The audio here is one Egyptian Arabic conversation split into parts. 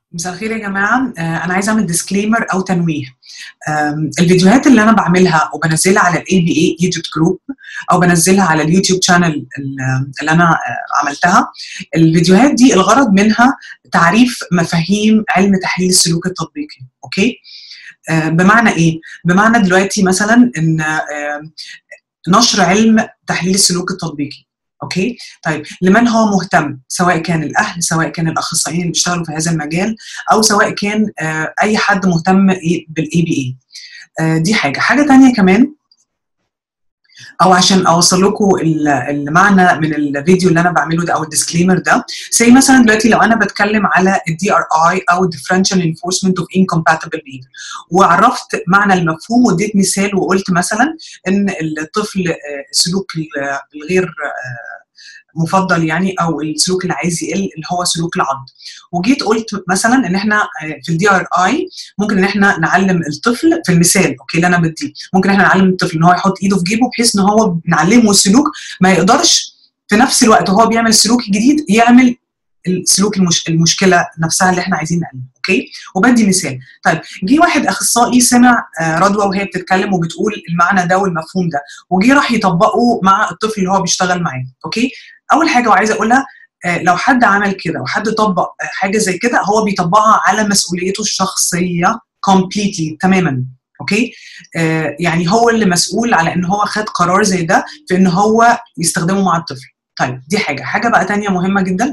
مساء الخير يا جماعة آه، أنا عايزة أعمل ديسكليمر أو تنويه آم، الفيديوهات اللي أنا بعملها وبنزلها على الاي بي اي يوتيوب جروب أو بنزلها على اليوتيوب شانل اللي أنا آه، عملتها الفيديوهات دي الغرض منها تعريف مفاهيم علم تحليل السلوك التطبيقي أوكي آه، بمعنى إيه؟ بمعنى دلوقتي مثلا إن آه، نشر علم تحليل السلوك التطبيقي اوكي طيب لمن هو مهتم سواء كان الاهل سواء كان الاخصائيين اللي بيشتغلوا في هذا المجال او سواء كان آه، اي حد مهتم إيه بالاي بي اي دي حاجه حاجه تانية كمان او عشان اوصل لكم ال- المعنى من الفيديو اللي انا بعمله ده او الديسكليمر ده زي مثلا دلوقتي لو انا بتكلم على الدي ار اي او differential enforcement of incompatible behavior وعرفت معنى المفهوم واديت مثال وقلت مثلا ان الطفل آه، سلوك ال- الغير آه، مفضل يعني او السلوك اللي عايز يقل اللي هو سلوك العض وجيت قلت مثلا ان احنا آه، في الدي ار اي ممكن ان احنا نعلم الطفل في المثال اوكي اللي انا بديه ممكن احنا نعلم الطفل ان هو يحط ايده في جيبه بحيث ان هو نعلمه السلوك ما يقدرش في نفس الوقت وهو بيعمل السلوك الجديد يعمل السلوك المش... المشكله نفسها اللي احنا عايزين نعلمها اوكي وبدي مثال طيب جه واحد اخصائي سمع آه، رضوى وهي بتتكلم وبتقول المعنى ده والمفهوم ده وجه راح يطبقه مع الطفل اللي هو بيشتغل معاه اوكي اول حاجه وعايزه اقولها آه، لو حد عمل كده وحد طبق آه، حاجه زي كده هو بيطبقها على مسؤوليته الشخصيه completely تماما اوكي آه يعني هو اللي مسؤول على ان هو خد قرار زي ده في ان هو يستخدمه مع الطفل طيب دي حاجه حاجه بقى تانية مهمه جدا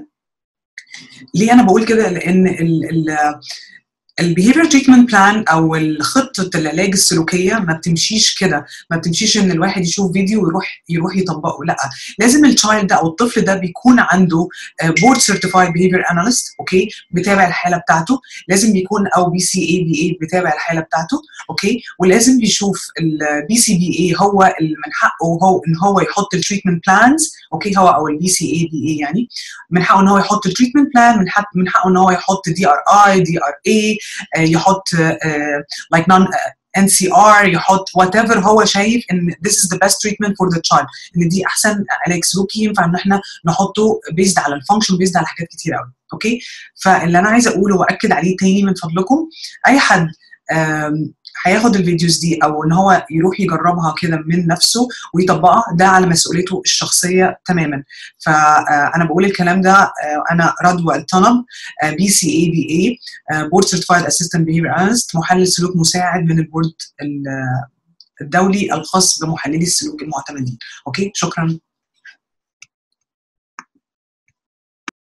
ليه انا بقول كده لان ال ال البيهيفير تريتمنت بلان او خطه العلاج السلوكيه ما بتمشيش كده ما بتمشيش ان الواحد يشوف فيديو ويروح يروح يطبقه لا لازم التشايلد ده او الطفل ده بيكون عنده بورد سيرتيفايد بيهيفير اناليست اوكي بيتابع الحاله بتاعته لازم بيكون او بي سي اي بي اي بيتابع الحاله بتاعته اوكي ولازم بيشوف البي سي بي اي هو اللي من حقه هو ان هو يحط التريتمنت بلانز اوكي هو او البي سي اي بي اي يعني من حقه ان هو يحط التريتمنت بلان من حق من حقه ان هو يحط دي ار اي دي ار اي يحط لايك نون ان سي ار يحط وات ايفر هو شايف ان this is the best treatment for the child ان دي احسن علاج سلوكي ينفع ان احنا نحطه بيزد على الفانكشن بيزد على حاجات كتير قوي اوكي فاللي انا عايزه اقوله واكد عليه تاني من فضلكم اي حد آم، هياخد الفيديوز دي او ان هو يروح يجربها كده من نفسه ويطبقها ده على مسؤوليته الشخصيه تماما فانا بقول الكلام ده آه، انا رضوى الطنب بي سي اي بي اي بورد سيرتيفايد اسيستنت بيهيفير اناليست محلل سلوك مساعد من البورد ال- الدولي الخاص بمحللي السلوك المعتمدين اوكي شكرا